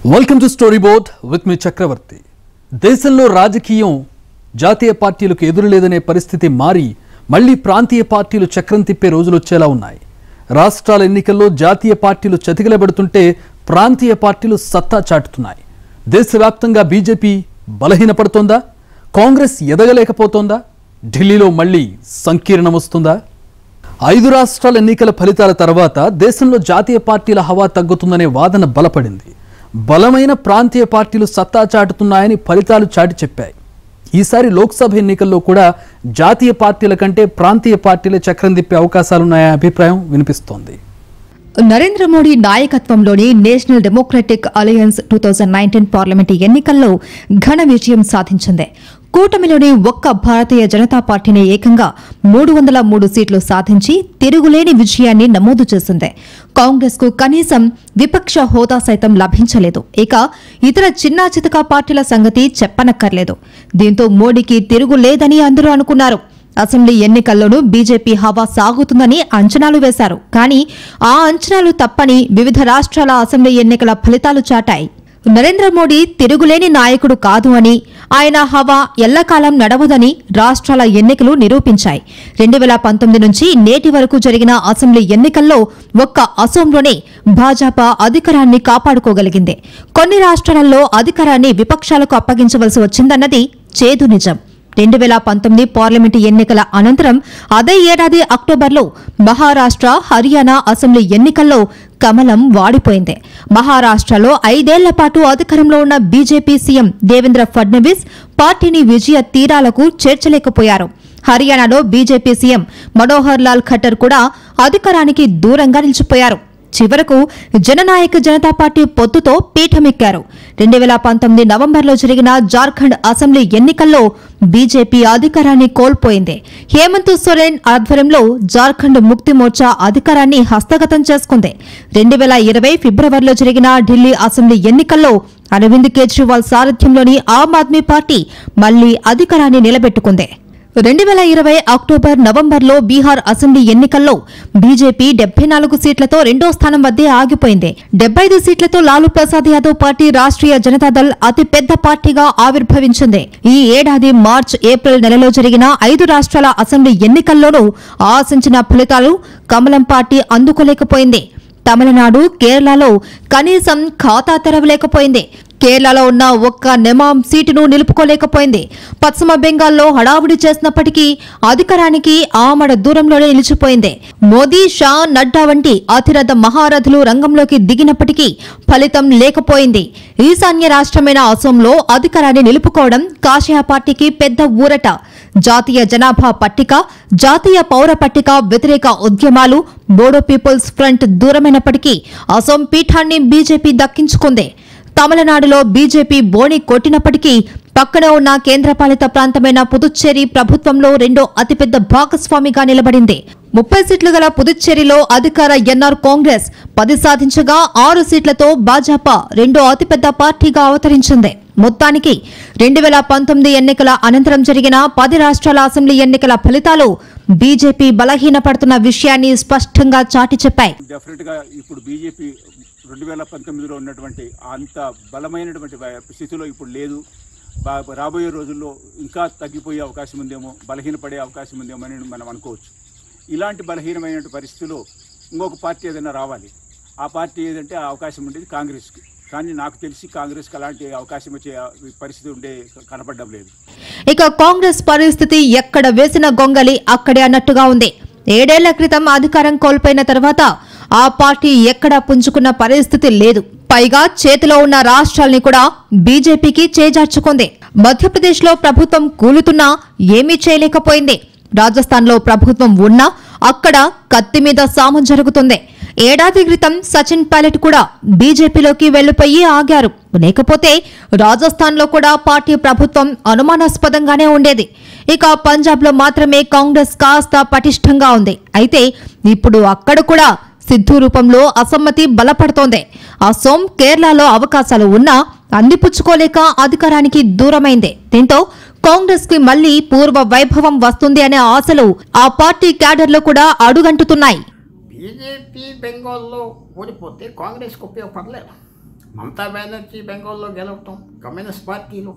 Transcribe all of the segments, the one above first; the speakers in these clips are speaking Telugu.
welcome to storyboard with me Chakravarthi దేశంలో రాజకీయం జాతీయ పార్టీలకు ఎదురులేదనే పరిస్థితి మారి మళ్లీ ప్రాంతీయ పార్టీలు చక్రం తిప్పే రోజులు వచ్చేలా ఉన్నాయి రాష్ట్రాల ఎన్నికల్లో జాతీయ పార్టీలు చతికిలబెడుతుంటే ప్రాంతీయ పార్టీలు సత్తా చాటుతున్నాయి దేశవ్యాప్తంగా బీజేపీ బలహీనపడుతోందా కాంగ్రెస్ ఎదగలేకపోతోందా ఢిల్లీలో మళ్లీ సంకీర్ణం వస్తుందా ఐదు రాష్ట్రాల ఎన్నికల ఫలితాల తర్వాత దేశంలో జాతీయ పార్టీల హవా తగ్గుతుందనే వాదన బలపడింది బలమైన ప్రాంతీయ పార్టీలు సత్తా చాటుతున్నాయని ఫలితాలు చాటి చెప్పాయి ఈసారి లోక్సభ ఎన్నికల్లో కూడా జాతీయ పార్టీల కంటే ప్రాంతీయ పార్టీలే చక్రం తిప్పే అవకాశాలున్నాయనే అభిప్రాయం వినిపిస్తోంది నరేంద్ర మోడీ నాయకత్వంలోని National Democratic Alliance two thousand nineteen parliament ఎన్నికల్లో ఘన విజయం సాధించింది కూటమిలోని ఒక్క భారతీయ జనతా పార్టీని ఏకంగా మూడు వందల మూడు సీట్లు సాధించి తిరుగులేని విజయాన్ని నమోదు చేసింది కాంగ్రెస్ కు కనీసం విపక్ష హోదా సైతం లభించలేదు ఇక ఇతర చిన్నా చితకా పార్టీల సంగతి చెప్పనక్కర్లేదు దీంతో మోడీకి తిరుగులేదని అందరూ అనుకున్నారు అసెంబ్లీ ఎన్నికల్లోనూ బీజేపీ హవా సాగుతుందని అంచనాలు వేశారు కానీ ఆ అంచనాలు తప్పని వివిధ రాష్ట్రాల అసెంబ్లీ ఎన్నికల ఫలితాలు చాటాయి నరేంద్ర మోడీ తిరుగులేని నాయకుడు కాదు అని ఆయన హవా ఎల్లకాలం నడవదని రాష్ట్రాల ఎన్నికలు నిరూపించాయి రెండు వేల పంతొమ్మిది నుంచి నేటి వరకు జరిగిన అసెంబ్లీ ఎన్నికల్లో ఒక్క అసోంలోనే భాజపా అధికారాన్ని కాపాడుకోగలిగింది కొన్ని రాష్ట్రాలలో అధికారాన్ని విపక్షాలకు అప్పగించవలసి వచ్చిందన్నది చేదు నిజం రెండు వేల పంతొమ్మిది పార్లమెంటు ఎన్నికల అనంతరం అదే ఏడాది అక్టోబర్లో మహారాష్ట్ర హర్యానా అసెంబ్లీ ఎన్నికల్లో కమలం వాడిపోయింది మహారాష్ట్రలో ఐదేళ్ల పాటు అధికారంలో ఉన్న బీజేపీ సీఎం దేవేంద్ర ఫడ్నవీస్ పార్టీని విజయ తీరాలకు చేర్చలేకపోయారు హర్యానాలో బీజేపీ సీఎం మనోహర్ లాల్ ఖట్టర్ కూడా అధికారానికి దూరంగా నిలిచిపోయారు చివరకు జననాయక జనతా పార్టీ పొత్తుతో పీఠమెక్కారు రెండు వేల పంతొమ్మిది నవంబర్లో జరిగిన జార్ఖండ్ అసెంబ్లీ ఎన్నికల్లో బీజేపీ అధికారాన్ని కోల్పోయింది హేమంత్ సోరెన్ ఆధ్వర్యంలో జార్ఖండ్ ముక్తి మోర్చా అధికారాన్ని హస్తగతం చేసుకుంది రెండు వేల ఇరవై ఫిబ్రవరిలో జరిగిన ఢిల్లీ అసెంబ్లీ ఎన్నికల్లో అరవింద్ కేజ్రీవాల్ సారథ్యంలోని ఆమ్ ఆద్మీ పార్టీ మళ్లీ అధికారాన్ని నిలబెట్టుకుంది రెండు వేల ఇరవై అక్టోబర్ నవంబర్లో బీహార్ అసెంబ్లీ ఎన్నికల్లో బీజేపీ డెబ్బై నాలుగు సీట్లతో రెండో స్థానం వద్దే ఆగిపోయింది డెబ్బై ఐదు సీట్లతో లాలూ ప్రసాద్ యాదవ్ పార్టీ రాష్ట్రీయ జనతాదళ్ అతి పెద్ద పార్టీగా ఆవిర్భవించింది ఈ ఏడాది మార్చ్ ఏప్రిల్ నెలలో జరిగిన ఐదు రాష్ట్రాల అసెంబ్లీ ఎన్నికల్లోనూ ఆశించిన ఫలితాలు కమలం పార్టీ అందుకోలేకపోయింది తమిళనాడు కేరళలో కనీసం ఖాతా తెరవలేకపోయింది కేరళలో ఉన్న ఒక్క నెమాం సీటును నిలుపుకోలేకపోయింది పశ్చిమ బెంగాల్లో హడావుడి చేసినప్పటికీ అధికారానికి ఆమడ దూరంలోనే నిలిచిపోయింది మోదీ షా నడ్డా వంటి అతిరథ మహారథులు రంగంలోకి దిగినప్పటికీ ఫలితం లేకపోయింది ఈశాన్య రాష్ట్రమైన అసోంలో అధికారాన్ని నిలుపుకోవడం కాషాయ పార్టీకి పెద్ద ఊరట జాతీయ జనాభా పట్టిక జాతీయ పౌర పట్టిక వ్యతిరేక ఉద్యమాలు బోడో పీపుల్స్ ఫ్రంట్ దూరమైనప్పటికీ అసోం పీఠాన్ని బీజేపీ దక్కించుకుంది తమిళనాడులో బీజేపీ బోణి కొట్టినప్పటికీ పక్కన ఉన్న కేంద్రపాలిత ప్రాంతమైన పుదుచ్చేరి ప్రభుత్వంలో రెండో అతిపెద్ద భాగస్వామిగా నిలబడింది ముప్పై సీట్లు గల పుదుచ్చేరిలో అధికార ఎన్ఆర్ కాంగ్రెస్ పది సాధించగా ఆరు సీట్లతో భాజపా రెండో అతిపెద్ద పార్టీగా అవతరించింది మొత్తానికి రెండు వేల పంతొమ్మిది ఎన్నికల అనంతరం జరిగిన పది రాష్ట్రాల అసెంబ్లీ ఎన్నికల ఫలితాలు బీజేపీ బలహీనపడుతున్న విషయాన్ని స్పష్టంగా చాటి చెప్పాయి డెఫినెట్గా ఇప్పుడు బీజేపీ రెండు వేల పంతొమ్మిదిలో ఉన్నటువంటి అంత బలమైనటువంటి వా- స్థితిలో ఇప్పుడు లేదు బా- రాబోయే రోజుల్లో ఇంకా తగ్గిపోయే అవకాశం ఉందేమో బలహీనపడే అవకాశం ఉందేమో అని మనం అనుకోవచ్చు ఇలాంటి బలహీనమైన పరిస్థితిలో ఇంకొక పార్టీ ఏదైనా రావాలి ఆ పార్టీ ఏదంటే ఆ అవకాశం ఉండేది కాంగ్రెస్కి కానీ నాకు తెలిసి కాంగ్రెస్కి అలాంటి అవకాశం వచ్చే పరిస్థితి ఉండే కనపడడం లేదు ఇక కాంగ్రెస్ పరిస్థితి ఎక్కడ వేసిన గొంగలి అక్కడే అన్నట్టుగా ఉంది ఏడేళ్ల క్రితం అధికారం కోల్పోయిన తర్వాత ఆ పార్టీ ఎక్కడా పుంజుకున్న పరిస్థితి లేదు పైగా చేతిలో ఉన్న రాష్ట్రాల్ని కూడా బీజేపీకి చేజార్చుకుంది మధ్యప్రదేశ్లో ప్రభుత్వం కూలుతున్నా ఏమీ చేయలేకపోయింది రాజస్థాన్లో ప్రభుత్వం ఉన్నా అక్కడ కత్తి మీద సాము జరుగుతుంది ఏడాది క్రితం సచిన్ పైలట్ కూడా బీజేపీలోకి వెళ్లిపోయి ఆగారు లేకపోతే రాజస్థాన్లో కూడా పార్టీ ప్రభుత్వం అనుమానాస్పదంగానే ఉండేది ఇక పంజాబ్లో మాత్రమే కాంగ్రెస్ కాస్త పటిష్టంగా ఉంది అయితే ఇప్పుడు అక్కడ కూడా సిద్ధు రూపంలో అసమ్మతి బలపడుతోంది అసోం కేరళలో అవకాశాలు ఉన్నా అందిపుచ్చుకోలేక అధికారానికి దూరమైంది దీంతో కాంగ్రెస్ కి మళ్లీ పూర్వ వైభవం వస్తుంది అనే ఆశలు ఆ పార్టీ క్యాడర్లో కూడా అడుగంటుతున్నాయి బీజేపీ బెంగాల్లో ఓడిపోతే కాంగ్రెస్కి ఉపయోగపడలేదు మమతా బెనర్జీ బెంగాల్లో గెలవటం కమ్యూనిస్ట్ పార్టీలు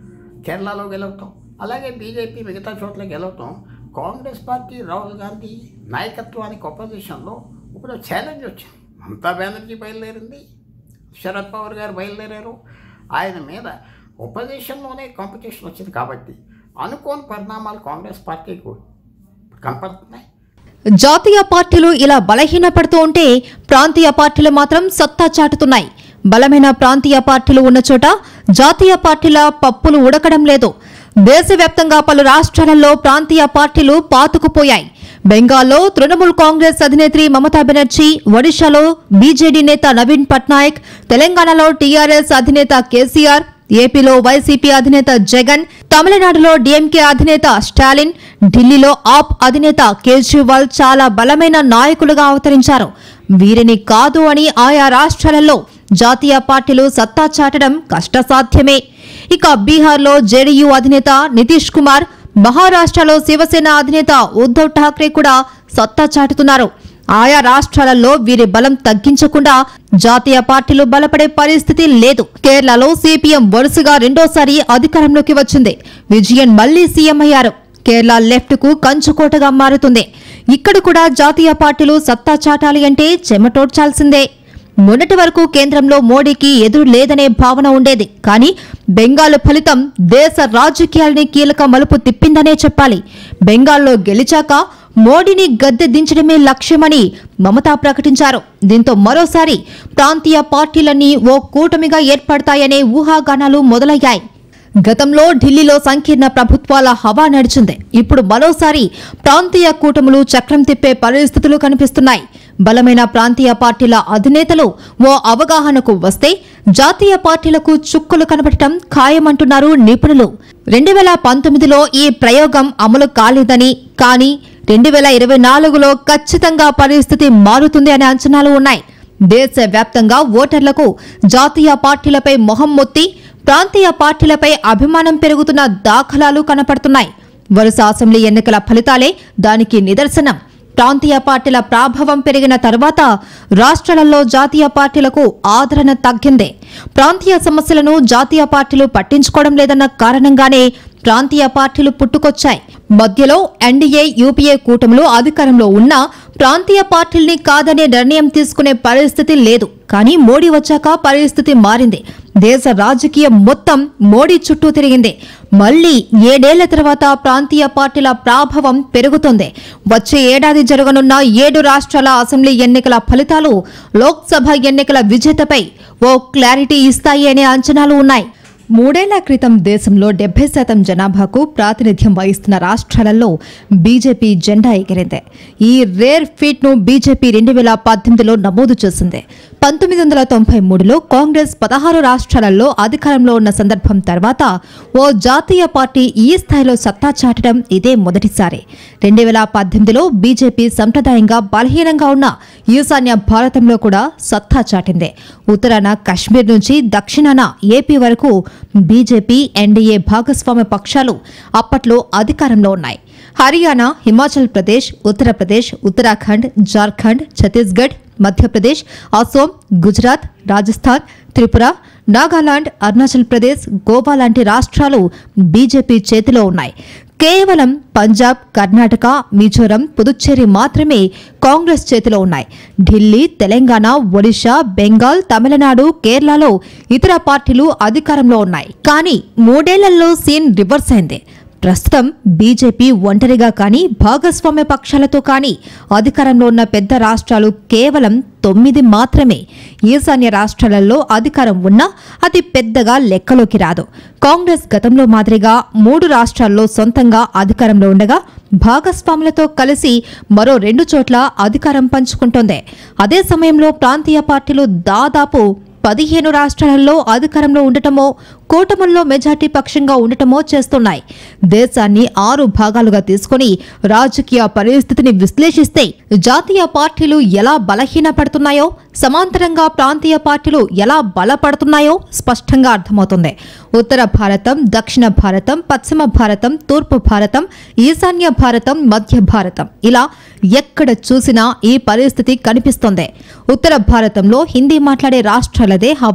కేరళలో గెలవటం అలాగే బీజేపీ మిగతా చోట్ల గెలవటం కాంగ్రెస్ పార్టీ రాహుల్ గాంధీ నాయకత్వానికి ఒపోజిషన్లో ఇప్పుడు ఛాలెంజ్ వచ్చింది మమతా బెనర్జీ బయలుదేరింది శరద్ పవార్ గారు బయలుదేరారు ఆయన మీద ఒపోజిషన్లోనే కాంపిటీషన్ వచ్చింది కాబట్టి అనుకోని పరిణామాలు కాంగ్రెస్ పార్టీకి కనపడుతున్నాయి జాతీయ పార్టీలు ఇలా బలహీనపడుతూ ఉంటే ప్రాంతీయ పార్టీలు మాత్రం సత్తా చాటుతున్నాయి బలమైన ప్రాంతీయ పార్టీలు ఉన్న చోట జాతీయ పార్టీల పప్పులు ఉడకడం లేదు దేశవ్యాప్తంగా పలు రాష్ట్రాలలో ప్రాంతీయ పార్టీలు పాతుకుపోయాయి బెంగాల్లో తృణమూల్ కాంగ్రెస్ అధినేత్రి మమతా బెనర్జీ ఒడిశాలో బీజేడీ నేత నవీన్ పట్నాయక్ తెలంగాణలో టీఆర్ఎస్ అధినేత కేసీఆర్ ఏపీలో వైసీపీ అధినేత జగన్ తమిళనాడులో డీఎంకే అధినేత స్టాలిన్ ఢిల్లీలో ఆప్ అధినేత కేజ్రీవాల్ చాలా బలమైన నాయకులుగా అవతరించారు వీరిని కాదు అని ఆయా రాష్ట్రాలలో జాతీయ పార్టీలు సత్తా చాటడం కష్టసాధ్యమే ఇక బీహార్లో జేడీయూ అధినేత నితీష్ కుమార్ మహారాష్ట్రలో శివసేన అధినేత ఉద్దవ్ ఠాక్రే కూడా సత్తా చాటుతున్నారు ఆయా రాష్ట్రాలలో వీరి బలం తగ్గించకుండా జాతీయ పార్టీలు బలపడే పరిస్థితి లేదు కేరళలో సిపిఎం వరుసగా రెండోసారి అధికారంలోకి వచ్చింది విజయన్ మళ్లీ సీఎం అయ్యారు కేరళ లెఫ్ట్ కు కంచుకోటగా మారుతుంది ఇక్కడ కూడా జాతీయ పార్టీలు సత్తా చాటాలి అంటే చెమటోడ్చాల్సిందే మొన్నటి వరకు కేంద్రంలో మోడీకి ఎదురు లేదనే భావన ఉండేది కానీ బెంగాల్ ఫలితం దేశ రాజకీయాలని కీలక మలుపు తిప్పిందనే చెప్పాలి బెంగాల్లో గెలిచాక మోడీని గద్దె దించడమే లక్ష్యమని మమతా ప్రకటించారు దీంతో మరోసారి ప్రాంతీయ పార్టీలన్నీ ఓ కూటమిగా ఏర్పడతాయనే ఊహాగానాలు మొదలయ్యాయి గతంలో ఢిల్లీలో సంకీర్ణ ప్రభుత్వాల హవా నడిచింది ఇప్పుడు మరోసారి ప్రాంతీయ కూటములు చక్రం తిప్పే పరిస్థితులు కనిపిస్తున్నాయి బలమైన ప్రాంతీయ పార్టీల అధినేతలు ఓ అవగాహనకు వస్తే జాతీయ పార్టీలకు చుక్కలు కనబడటం ఖాయమంటున్నారు నిపుణులు రెండు వేల పంతొమ్మిదిలో ఈ ప్రయోగం అమలు కాలేదని కానీ రెండు వేల ఇరవై నాలుగులో ఖచ్చితంగా పరిస్థితి మారుతుంది అనే అంచనాలు ఉన్నాయి దేశవ్యాప్తంగా ఓటర్లకు జాతీయ పార్టీలపై మొహం మొత్తి ప్రాంతీయ పార్టీలపై అభిమానం పెరుగుతున్న దాఖలాలు కనపడుతున్నాయి వరుస అసెంబ్లీ ఎన్నికల ఫలితాలే దానికి నిదర్శనం ప్రాంతీయ పార్టీల ప్రాభవం పెరిగిన తర్వాత రాష్ట్రాలలో జాతీయ పార్టీలకు ఆదరణ తగ్గిందే ప్రాంతీయ సమస్యలను జాతీయ పార్టీలు పట్టించుకోవడం లేదన్న కారణంగానే ప్రాంతీయ పార్టీలు పుట్టుకొచ్చాయి మధ్యలో ఎన్డీఏ యూపీఏ కూటమిలో అధికారంలో ఉన్నా ప్రాంతీయ పార్టీల్ని కాదనే నిర్ణయం తీసుకునే పరిస్థితి లేదు కానీ మోడీ వచ్చాక పరిస్థితి మారింది దేశ రాజకీయం మొత్తం మోడీ చుట్టూ తిరిగింది మళ్లీ ఏడేళ్ల తర్వాత ప్రాంతీయ పార్టీల ప్రాభవం పెరుగుతోంది వచ్చే ఏడాది జరగనున్న ఏడు రాష్ట్రాల అసెంబ్లీ ఎన్నికల ఫలితాలు లోక్సభ ఎన్నికల విజేతపై ఓ క్లారిటీ ఇస్తాయి అనే అంచనాలు ఉన్నాయి మూడేళ్ల క్రితం దేశంలో డెబ్బై శాతం జనాభాకు ప్రాతినిధ్యం వహిస్తున్న రాష్ట్రాలలో బీజేపీ జెండా ఎగిరింది ఈ రేర్ ఫీట్ ను బీజేపీ రెండు వేల పద్దెనిమిదిలో నమోదు చేసింది పంతొమ్మిది వందల తొంభై మూడులో కాంగ్రెస్ పదహారు రాష్ట్రాలలో అధికారంలో ఉన్న సందర్భం తర్వాత ఓ జాతీయ పార్టీ ఈ స్థాయిలో సత్తా చాటడం ఇదే మొదటిసారి రెండు వేల పద్దెనిమిదిలో బీజేపీ సంప్రదాయంగా బలహీనంగా ఉన్న ఈశాన్య భారతంలో కూడా సత్తా చాటింది ఉత్తరాన కశ్మీర్ నుంచి దక్షిణాన ఏపీ వరకు బీజేపీ ఎన్డీఏ భాగస్వామ్య పక్షాలు అప్పట్లో అధికారంలో ఉన్నాయి హర్యానా హిమాచల్ ప్రదేశ్ ఉత్తరప్రదేశ్ ఉత్తరాఖండ్ జార్ఖండ్ ఛత్తీస్గఢ్ మధ్యప్రదేశ్ అసోం గుజరాత్ రాజస్థాన్ త్రిపుర నాగాలాండ్ అరుణాచల్ ప్రదేశ్ గోవా లాంటి రాష్ట్రాలు బీజేపీ చేతిలో ఉన్నాయి కేవలం పంజాబ్ కర్ణాటక మిజోరం పుదుచ్చేరి మాత్రమే కాంగ్రెస్ చేతిలో ఉన్నాయి ఢిల్లీ తెలంగాణ ఒడిశా బెంగాల్ తమిళనాడు కేరళలో ఇతర పార్టీలు అధికారంలో ఉన్నాయి కానీ మూడేళ్లలో సీన్ రివర్స్ అయింది ప్రస్తుతం బీజేపీ ఒంటరిగా కానీ భాగస్వామ్య పక్షాలతో కానీ అధికారంలో ఉన్న పెద్ద రాష్ట్రాలు కేవలం తొమ్మిది మాత్రమే ఈశాన్య రాష్ట్రాలలో అధికారం ఉన్నా అది పెద్దగా లెక్కలోకి రాదు కాంగ్రెస్ గతంలో మాదిరిగా మూడు రాష్ట్రాల్లో సొంతంగా అధికారంలో ఉండగా భాగస్వాములతో కలిసి మరో రెండు చోట్ల అధికారం పంచుకుంటోంది అదే సమయంలో ప్రాంతీయ పార్టీలు దాదాపు పదిహేను రాష్ట్రాలలో అధికారంలో ఉండటమో కూటముల్లో మెజార్టీ పక్షంగా ఉండటమో చేస్తున్నాయి దేశాన్ని ఆరు భాగాలుగా తీసుకొని రాజకీయ పరిస్థితిని విశ్లేషిస్తే జాతీయ పార్టీలు ఎలా బలహీనపడుతున్నాయో సమాంతరంగా ప్రాంతీయ పార్టీలు ఎలా బలపడుతున్నాయో స్పష్టంగా అర్థమవుతుంది ఉత్తర భారతం దక్షిణ భారతం పశ్చిమ భారతం తూర్పు భారతం ఈశాన్య భారతం మధ్య భారతం ఇలా ఎక్కడ చూసినా ఈ పరిస్థితి కనిపిస్తోంది ఉత్తర భారతంలో హిందీ మాట్లాడే రాష్ట్రాలదే హవా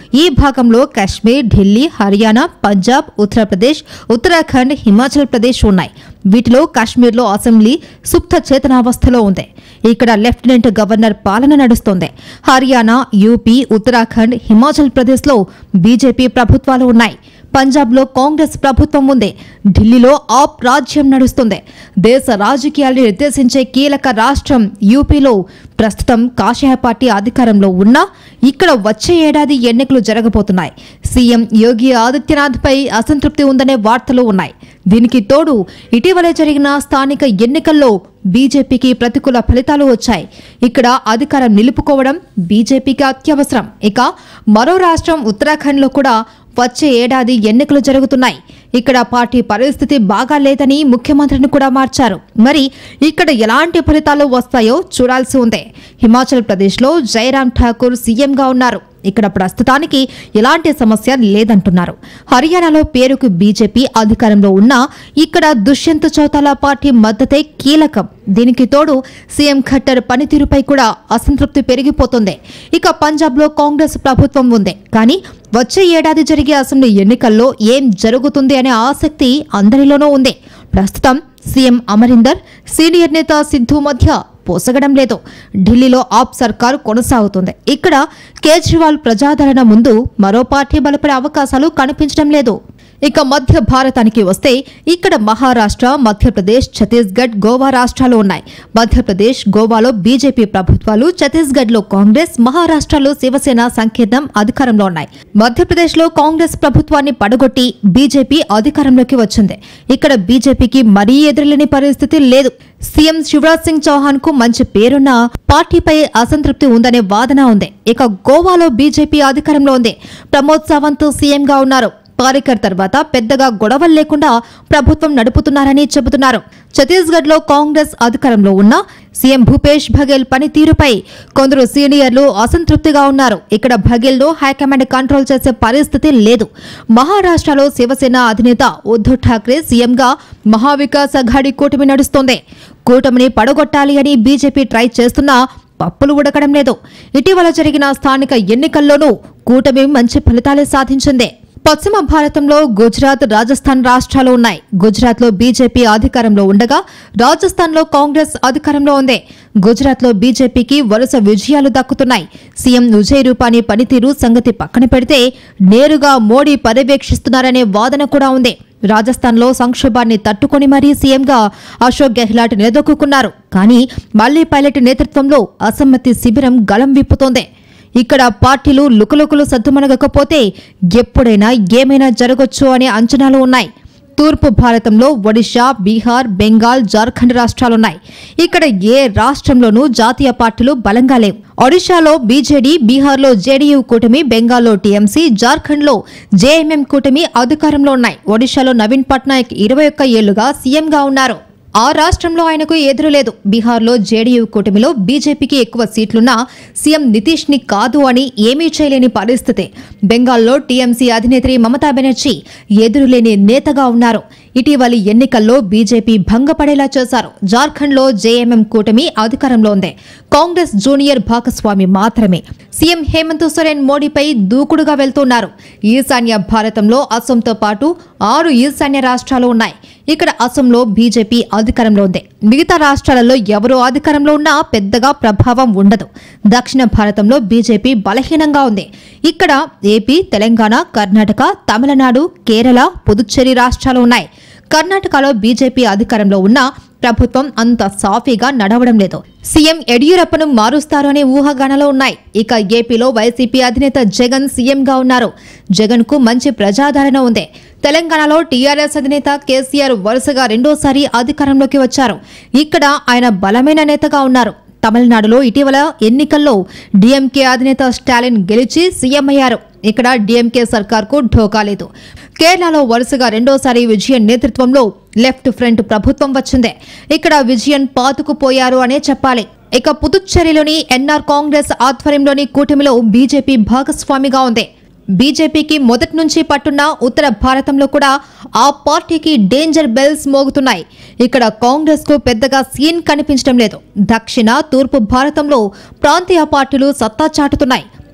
ఈ భాగంలో కశ్మీర్ ఢిల్లీ హర్యానా పంజాబ్ ఉత్తరప్రదేశ్ ఉత్తరాఖండ్ హిమాచల్ ప్రదేశ్ ఉన్నాయి వీటిలో కాశ్మీర్లో అసెంబ్లీ సుప్త చేతనావస్థలో ఉంది ఇక్కడ లెఫ్టినెంట్ గవర్నర్ పాలన నడుస్తోంది హర్యానా యూపీ ఉత్తరాఖండ్ హిమాచల్ ప్రదేశ్లో బీజేపీ ప్రభుత్వాలు ఉన్నాయి పంజాబ్లో కాంగ్రెస్ ప్రభుత్వం ఉంది ఢిల్లీలో ఆప్ రాజ్యం నడుస్తుంది దేశ రాజకీయాల్ని నిర్దేశించే కీలక రాష్ట్రం యూపీలో ప్రస్తుతం కాషాయ పార్టీ అధికారంలో ఉన్నా ఇక్కడ వచ్చే ఏడాది ఎన్నికలు జరగబోతున్నాయి సీఎం యోగి ఆదిత్యనాథ్పై అసంతృప్తి ఉందనే వార్తలు ఉన్నాయి దీనికి తోడు ఇటీవలే జరిగిన స్థానిక ఎన్నికల్లో బీజేపీకి ప్రతికూల ఫలితాలు వచ్చాయి ఇక్కడ అధికారం నిలుపుకోవడం బీజేపీకి అత్యవసరం ఇక మరో రాష్ట్రం ఉత్తరాఖండ్లో కూడా వచ్చే ఏడాది ఎన్నికలు జరుగుతున్నాయి ఇక్కడ పార్టీ పరిస్థితి బాగా లేదని ముఖ్యమంత్రిని కూడా మార్చారు మరి ఇక్కడ ఎలాంటి ఫలితాలు వస్తాయో చూడాల్సి ఉంది హిమాచల్ ప్రదేశ్లో జయరాం ఠాకూర్ సీఎంగా ఉన్నారు ఇక్కడ ప్రస్తుతానికి ఎలాంటి సమస్య లేదంటున్నారు హర్యానాలో పేరుకు బీజేపీ అధికారంలో ఉన్నా ఇక్కడ దుష్యంత్ చౌతాలా పార్టీ మద్దతే కీలకం దీనికి తోడు సీఎం ఖట్టర్ పనితీరుపై కూడా అసంతృప్తి పెరిగిపోతుంది ఇక పంజాబ్లో కాంగ్రెస్ ప్రభుత్వం ఉంది కానీ వచ్చే ఏడాది జరిగే అసెంబ్లీ ఎన్నికల్లో ఏం జరుగుతుంది అనే ఆసక్తి అందరిలోనూ ఉంది ప్రస్తుతం సీఎం అమరీందర్ సీనియర్ నేత సిద్ధు మధ్య పోసగడం లేదు ఢిల్లీలో ఆప్ సర్కార్ కొనసాగుతుంది ఇక్కడ కేజ్రీవాల్ ప్రజాదరణ ముందు మరో పార్టీ బలపడే అవకాశాలు కనిపించడం లేదు ఇక మధ్య భారతానికి వస్తే ఇక్కడ మహారాష్ట్ర మధ్యప్రదేశ్ ఛత్తీస్గఢ్ గోవా రాష్ట్రాలు ఉన్నాయి మధ్యప్రదేశ్ గోవాలో బీజేపీ ప్రభుత్వాలు ఛత్తీస్గఢ్లో కాంగ్రెస్ మహారాష్ట్రలో శివసేన సంకీర్ణం అధికారంలో ఉన్నాయి మధ్యప్రదేశ్లో కాంగ్రెస్ ప్రభుత్వాన్ని పడగొట్టి బీజేపీ అధికారంలోకి వచ్చింది ఇక్కడ బీజేపీకి మరీ ఎదురులేని పరిస్థితి లేదు సీఎం శివరాజ్ సింగ్ చౌహాన్ కు మంచి పేరున్న పార్టీపై అసంతృప్తి ఉందనే వాదన ఉంది ఇక గోవాలో బీజేపీ అధికారంలో ఉంది ప్రమోద్ సావంత్ సీఎంగా ఉన్నారు పారికర్ తర్వాత పెద్దగా గొడవలు లేకుండా ప్రభుత్వం నడుపుతున్నారని చెబుతున్నారు ఛత్తీస్గఢ్లో కాంగ్రెస్ అధికారంలో ఉన్న సీఎం భూపేష్ బఘేల్ పనితీరుపై కొందరు సీనియర్లు అసంతృప్తిగా ఉన్నారు ఇక్కడ బఘేల్ను హైకమాండ్ కంట్రోల్ చేసే పరిస్థితి లేదు మహారాష్ట్రలో శివసేన అధినేత ఉద్దవ్ ఠాక్రే సీఎంగా మహావికాస్ అఘాడీ కూటమి నడుస్తోంది కూటమిని పడగొట్టాలి అని బీజేపీ ట్రై చేస్తున్నా పప్పులు ఉడకడం లేదు ఇటీవల జరిగిన స్థానిక ఎన్నికల్లోనూ కూటమి మంచి ఫలితాలే సాధించింది పశ్చిమ భారతంలో గుజరాత్ రాజస్థాన్ రాష్ట్రాలు ఉన్నాయి గుజరాత్లో బీజేపీ అధికారంలో ఉండగా రాజస్థాన్లో కాంగ్రెస్ అధికారంలో ఉంది గుజరాత్లో బీజేపీకి వరుస విజయాలు దక్కుతున్నాయి సీఎం విజయ్ రూపానీ పనితీరు సంగతి పక్కన పెడితే నేరుగా మోడీ పర్యవేక్షిస్తున్నారనే వాదన కూడా ఉంది రాజస్థాన్లో సంక్షోభాన్ని తట్టుకొని మరీ సీఎంగా అశోక్ గెహ్లాట్ నిలదొక్కున్నారు కానీ మళ్లీ పైలట్ నేతృత్వంలో అసమ్మతి శిబిరం గలం విప్పుతోంది ఇక్కడ పార్టీలు లుకలుకలు సద్దుమణగకపోతే ఎప్పుడైనా ఏమైనా జరగొచ్చు అనే అంచనాలు ఉన్నాయి తూర్పు భారతంలో ఒడిశా బీహార్ బెంగాల్ జార్ఖండ్ రాష్ట్రాలున్నాయి ఇక్కడ ఏ రాష్ట్రంలోనూ జాతీయ పార్టీలు బలంగా లేవు ఒడిశాలో బీజేడీ బీహార్లో జేడీయూ కూటమి బెంగాల్లో టీఎంసీ జార్ఖండ్లో జేఎంఎం కూటమి అధికారంలో ఉన్నాయి ఒడిశాలో నవీన్ పట్నాయక్ ఇరవై ఒక్క ఏళ్లుగా సీఎంగా ఉన్నారు ఆ రాష్ట్రంలో ఆయనకు ఎదురు లేదు బీహార్లో జేడీయూ కూటమిలో బీజేపీకి ఎక్కువ సీట్లున్నా సీఎం నితీష్ ని కాదు అని ఏమీ చేయలేని పరిస్థితి బెంగాల్లో టీఎంసీ అధినేత్రి మమతా బెనర్జీ ఎదురులేని నేతగా ఉన్నారు ఇటీవలి ఎన్నికల్లో బీజేపీ భంగపడేలా చేశారు జార్ఖండ్లో జేఎంఎం కూటమి అధికారంలో ఉంది కాంగ్రెస్ జూనియర్ భాగస్వామి మాత్రమే సీఎం హేమంత్ సోరెన్ మోడీపై దూకుడుగా వెళ్తున్నారు ఈశాన్య భారతంలో అసోంతో పాటు ఆరు ఈశాన్య రాష్ట్రాలు ఉన్నాయి ఇక్కడ అసోంలో బీజేపీ అధికారంలో ఉంది మిగతా రాష్ట్రాలలో ఎవరు అధికారంలో ఉన్నా పెద్దగా ప్రభావం ఉండదు దక్షిణ భారతంలో బీజేపీ బలహీనంగా ఉంది ఇక్కడ ఏపీ తెలంగాణ కర్ణాటక తమిళనాడు కేరళ పుదుచ్చేరి రాష్ట్రాలు ఉన్నాయి కర్ణాటకలో బీజేపీ అధికారంలో ఉన్న ప్రభుత్వం అంత సాఫీగా నడవడం లేదు సీఎం యడియూరప్పను మారుస్తారు అనే ఊహాగానాలు ఉన్నాయి ఇక ఏపీలో వైసీపీ అధినేత జగన్ సీఎంగా ఉన్నారు జగన్ కు మంచి ప్రజాదరణ ఉంది తెలంగాణలో టీఆర్ఎస్ అధినేత కేసీఆర్ వరుసగా రెండోసారి అధికారంలోకి వచ్చారు ఇక్కడ ఆయన బలమైన నేతగా ఉన్నారు తమిళనాడులో ఇటీవల ఎన్నికల్లో డీఎంకే అధినేత స్టాలిన్ గెలిచి సీఎం అయ్యారు ఇక్కడ డీఎంకే సర్కార్కు ఢోకా లేదు కేరళలో వరుసగా రెండోసారి విజయన్ నేతృత్వంలో లెఫ్ట్ ఫ్రంట్ ప్రభుత్వం వచ్చింది ఇక్కడ విజయన్ పాతుకుపోయారు అనే చెప్పాలి ఇక పుదుచ్చేరిలోని ఎన్ఆర్ కాంగ్రెస్ ఆధ్వర్యంలోని కూటమిలో బీజేపీ భాగస్వామిగా ఉంది బీజేపీకి మొదటి నుంచి పట్టున్న ఉత్తర భారతంలో కూడా ఆ పార్టీకి డేంజర్ బెల్స్ మోగుతున్నాయి ఇక్కడ కాంగ్రెస్ కు పెద్దగా సీన్ కనిపించడం లేదు దక్షిణ తూర్పు భారతంలో ప్రాంతీయ పార్టీలు సత్తా చాటుతున్నాయి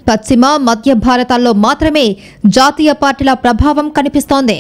పశ్చిమ మధ్య భారతాల్లో మాత్రమే జాతీయ పార్టీల ప్రభావం కనిపిస్తోంది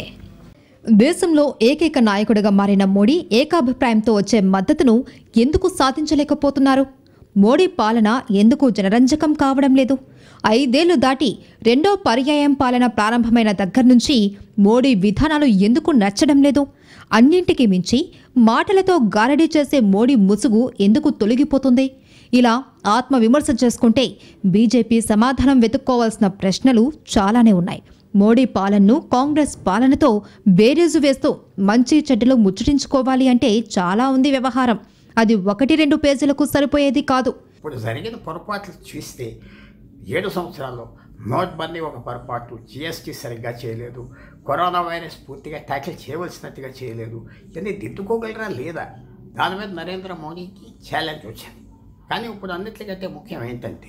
దేశంలో ఏకైక నాయకుడిగా మారిన మోడీ ఏకాభిప్రాయంతో వచ్చే మద్దతును ఎందుకు సాధించలేకపోతున్నారు మోడీ పాలన ఎందుకు జనరంజకం కావడం లేదు ఐదేళ్లు దాటి రెండో పర్యాయం పాలన ప్రారంభమైన దగ్గర నుంచి మోడీ విధానాలు ఎందుకు నచ్చడం లేదు అన్నింటికి మించి మాటలతో గారడీ చేసే మోడీ ముసుగు ఎందుకు తొలగిపోతుంది ఇలా ఆత్మవిమర్శ చేసుకుంటే బీజేపీ సమాధానం వెతుక్కోవాల్సిన ప్రశ్నలు చాలానే ఉన్నాయి మోడీ పాలనను కాంగ్రెస్ పాలనతో బేరీజు వేస్తూ మంచి చెడ్డలు ముచ్చటించుకోవాలి అంటే చాలా ఉంది వ్యవహారం అది ఒకటి రెండు పేజీలకు సరిపోయేది కాదు ఇప్పుడు జరిగిన పొరపాట్లు చూస్తే ఏడు సంవత్సరాల్లో నోట్బందీ ఒక పొరపాటు జిఎస్టీ సరిగ్గా చేయలేదు కరోనా వైరస్ పూర్తిగా ట్యాకిల్ చేయవలసినట్టుగా చేయలేదు ఇవన్నీ దిద్దుకోగలరా లేదా దాని మీద నరేంద్ర మోడీకి ఛాలెంజ్ వచ్చింది కానీ ఇప్పుడు అన్నిటికంటే ముఖ్యం ఏంటంటే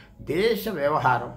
దేశ వ్యవహారం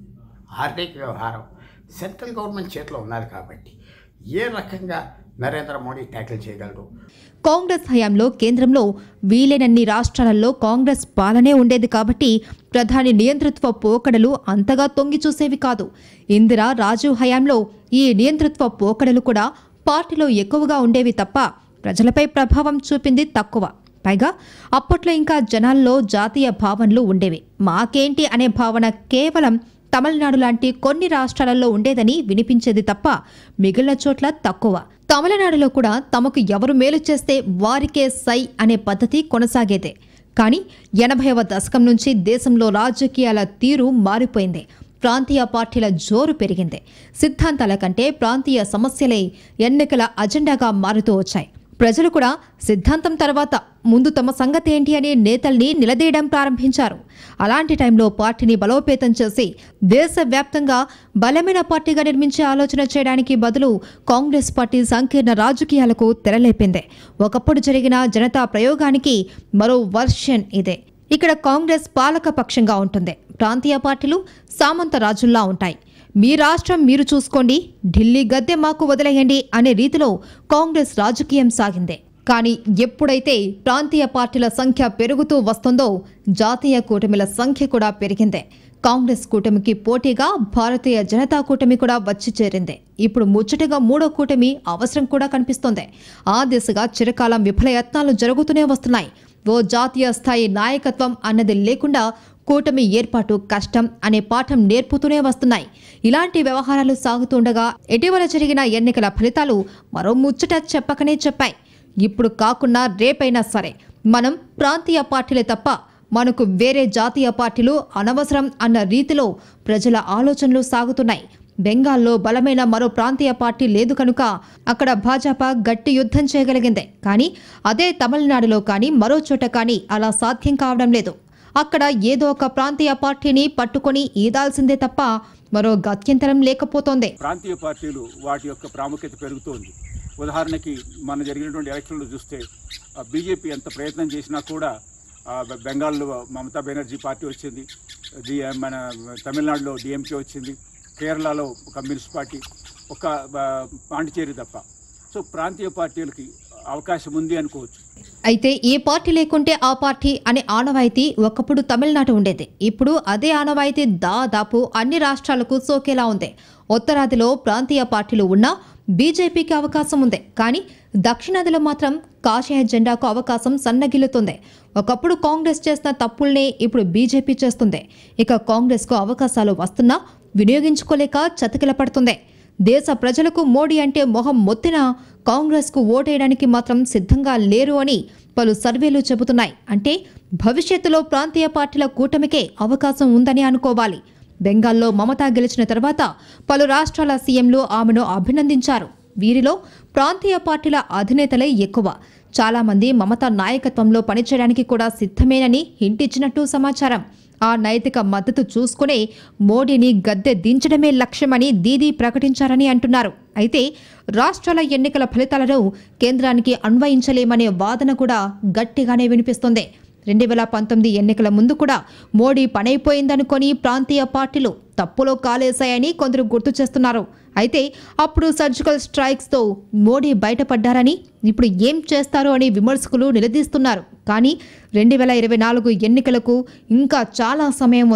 ఆర్థిక వ్యవహారం సెంట్రల్ గవర్నమెంట్ చేతిలో ఉన్నది కాబట్టి ఏ రకంగా నరేంద్ర మోడీ ట్యాకిల్ చేయగలరు కాంగ్రెస్ హయాంలో కేంద్రంలో వీలైనన్ని రాష్ట్రాలలో కాంగ్రెస్ పాలనే ఉండేది కాబట్టి ప్రధాని నియంతృత్వ పోకడలు అంతగా తొంగి చూసేవి కాదు ఇందిరా రాజీవ్ హయాంలో ఈ నియంతృత్వ పోకడలు కూడా పార్టీలో ఎక్కువగా ఉండేవి తప్ప ప్రజలపై ప్రభావం చూపింది తక్కువ పైగా అప్పట్లో ఇంకా జనాల్లో జాతీయ భావనలు ఉండేవి మాకేంటి అనే భావన కేవలం తమిళనాడు లాంటి కొన్ని రాష్ట్రాలలో ఉండేదని వినిపించేది తప్ప మిగిలిన చోట్ల తక్కువ తమిళనాడులో కూడా తమకు ఎవరు మేలు చేస్తే వారికే సై అనే పద్ధతి కొనసాగేదే కానీ ఎనభైవ దశకం నుంచి దేశంలో రాజకీయాల తీరు మారిపోయింది ప్రాంతీయ పార్టీల జోరు పెరిగింది సిద్ధాంతాల కంటే ప్రాంతీయ సమస్యలే ఎన్నికల అజెండాగా మారుతూ వచ్చాయి ప్రజలు కూడా సిద్ధాంతం తర్వాత ముందు తమ సంగతి ఏంటి అని నేతల్ని నిలదీయడం ప్రారంభించారు అలాంటి టైంలో పార్టీని బలోపేతం చేసి దేశవ్యాప్తంగా బలమైన పార్టీగా నిర్మించే ఆలోచన చేయడానికి బదులు కాంగ్రెస్ పార్టీ సంకీర్ణ రాజకీయాలకు తెరలేపింది ఒకప్పుడు జరిగిన జనతా ప్రయోగానికి మరో వర్షన్ ఇదే ఇక్కడ కాంగ్రెస్ పాలక పక్షంగా ఉంటుంది ప్రాంతీయ పార్టీలు సామంత రాజుల్లా ఉంటాయి మీ రాష్ట్రం మీరు చూసుకోండి ఢిల్లీ గద్దె మాకు వదిలేయండి అనే రీతిలో కాంగ్రెస్ రాజకీయం సాగిందే కానీ ఎప్పుడైతే ప్రాంతీయ పార్టీల సంఖ్య పెరుగుతూ వస్తుందో జాతీయ కూటమిల సంఖ్య కూడా పెరిగిందే కాంగ్రెస్ కూటమికి పోటీగా భారతీయ జనతా కూటమి కూడా వచ్చి చేరింది ఇప్పుడు ముచ్చటగా మూడో కూటమి అవసరం కూడా కనిపిస్తోంది ఆ దిశగా చిరకాలం విఫలయత్నాలు జరుగుతూనే వస్తున్నాయి ఓ జాతీయ స్థాయి నాయకత్వం అన్నది లేకుండా కూటమి ఏర్పాటు కష్టం అనే పాఠం నేర్పుతూనే వస్తున్నాయి ఇలాంటి వ్యవహారాలు సాగుతుండగా ఇటీవల జరిగిన ఎన్నికల ఫలితాలు మరో ముచ్చట చెప్పకనే చెప్పాయి ఇప్పుడు కాకుండా రేపైనా సరే మనం ప్రాంతీయ పార్టీలే తప్ప మనకు వేరే జాతీయ పార్టీలు అనవసరం అన్న రీతిలో ప్రజల ఆలోచనలు సాగుతున్నాయి బెంగాల్లో బలమైన మరో ప్రాంతీయ పార్టీ లేదు కనుక అక్కడ భాజపా గట్టి యుద్ధం చేయగలిగింది కానీ అదే తమిళనాడులో కానీ మరో చోట కానీ అలా సాధ్యం కావడం లేదు అక్కడ ఏదో ఒక ప్రాంతీయ పార్టీని పట్టుకొని ఈదాల్సిందే తప్ప మరో గత్యంతరం లేకపోతోంది ప్రాంతీయ పార్టీలు వాటి యొక్క ప్రాముఖ్యత పెరుగుతోంది ఉదాహరణకి మన జరిగినటువంటి ఎలక్షన్లు చూస్తే బీజేపీ ఎంత ప్రయత్నం చేసినా కూడా ఆ, బె- బెంగాల్లో మమతా బెనర్జీ పార్టీ వచ్చింది డి మన తమిళనాడులో డిఎంకే వచ్చింది కేరళలో కమ్యూనిస్ట్ పార్టీ ఒక ఆ, పాండిచేరి తప్ప సో ప్రాంతీయ పార్టీలకి అవకాశం ఉంది అనుకోవచ్చు అయితే ఏ పార్టీ లేకుంటే ఆ పార్టీ అనే ఆనవాయితీ ఒకప్పుడు తమిళనాడు ఉండేది ఇప్పుడు అదే ఆనవాయితీ దాదాపు అన్ని రాష్ట్రాలకు సోకేలా ఉంది ఉత్తరాదిలో ప్రాంతీయ పార్టీలు ఉన్నా బీజేపీకి అవకాశం ఉంది కానీ దక్షిణాదిలో మాత్రం కాషాయ జెండాకు అవకాశం సన్నగిల్లుతుంది ఒకప్పుడు కాంగ్రెస్ చేసిన తప్పుల్నే ఇప్పుడు బీజేపీ చేస్తుంది ఇక కాంగ్రెస్కు అవకాశాలు వస్తున్నా వినియోగించుకోలేక చతికిల పడుతుంది దేశ ప్రజలకు మోడీ అంటే మొహం మొత్తిన కాంగ్రెస్కు ఓటేయడానికి మాత్రం సిద్ధంగా లేరు అని పలు సర్వేలు చెబుతున్నాయి అంటే భవిష్యత్తులో ప్రాంతీయ పార్టీల కూటమికే అవకాశం ఉందని అనుకోవాలి బెంగాల్లో మమతా గెలిచిన తర్వాత పలు రాష్ట్రాల సీఎంలు ఆమెను అభినందించారు వీరిలో ప్రాంతీయ పార్టీల అధినేతలే ఎక్కువ చాలామంది మమతా నాయకత్వంలో పనిచేయడానికి కూడా సిద్ధమేనని హింటిచ్చినట్టు సమాచారం ఆ నైతిక మద్దతు చూసుకునే మోడీని గద్దె దించడమే లక్ష్యమని దీదీ ప్రకటించారని అంటున్నారు అయితే రాష్ట్రాల ఎన్నికల ఫలితాలను కేంద్రానికి అన్వయించలేమనే వాదన కూడా గట్టిగానే వినిపిస్తోంది రెండు వేల పంతొమ్మిది ఎన్నికల ముందు కూడా మోడీ పనైపోయిందనుకొని ప్రాంతీయ పార్టీలు తప్పులో కాలేశాయని కొందరు గుర్తు చేస్తున్నారు అయితే అప్పుడు సర్జికల్ స్ట్రైక్స్తో మోడీ బయటపడ్డారని ఇప్పుడు ఏం చేస్తారు అని విమర్శకులు నిలదీస్తున్నారు కానీ రెండు వేల ఇరవై నాలుగు ఎన్నికలకు ఇంకా చాలా సమయం ఉంది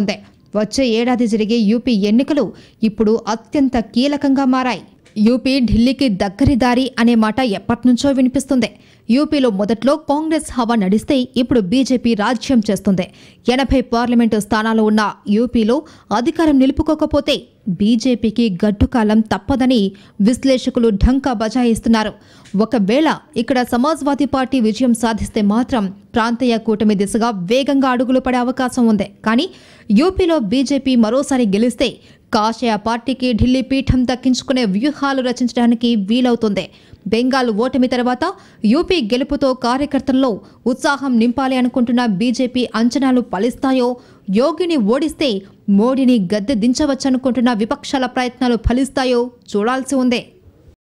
వచ్చే ఏడాది జరిగే యూపీ ఎన్నికలు ఇప్పుడు అత్యంత కీలకంగా మారాయి యూపీ ఢిల్లీకి దగ్గరి దారి అనే మాట ఎప్పటినుంచో వినిపిస్తుంది యూపీలో మొదట్లో కాంగ్రెస్ హవా నడిస్తే ఇప్పుడు బీజేపీ రాజ్యం చేస్తుంది ఎనభై పార్లమెంటు స్థానాలు ఉన్న యూపీలో అధికారం నిలుపుకోకపోతే బీజేపీకి గడ్డుకాలం తప్పదని విశ్లేషకులు ఢంకా బజాయిస్తున్నారు ఒకవేళ ఇక్కడ సమాజ్వాదీ పార్టీ విజయం సాధిస్తే మాత్రం ప్రాంతీయ కూటమి దిశగా వేగంగా అడుగులు పడే అవకాశం ఉంది కానీ యూపీలో బీజేపీ మరోసారి గెలిస్తే కాషాయ పార్టీకి ఢిల్లీ పీఠం దక్కించుకునే వ్యూహాలు రచించడానికి వీలవుతుంది బెంగాల్ ఓటమి తర్వాత యూపీ గెలుపుతో కార్యకర్తల్లో ఉత్సాహం నింపాలి అనుకుంటున్న బీజేపీ అంచనాలు ఫలిస్తాయో యోగిని ఓడిస్తే మోడీని గద్దె దించవచ్చనుకుంటున్న విపక్షాల ప్రయత్నాలు ఫలిస్తాయో చూడాల్సి ఉంది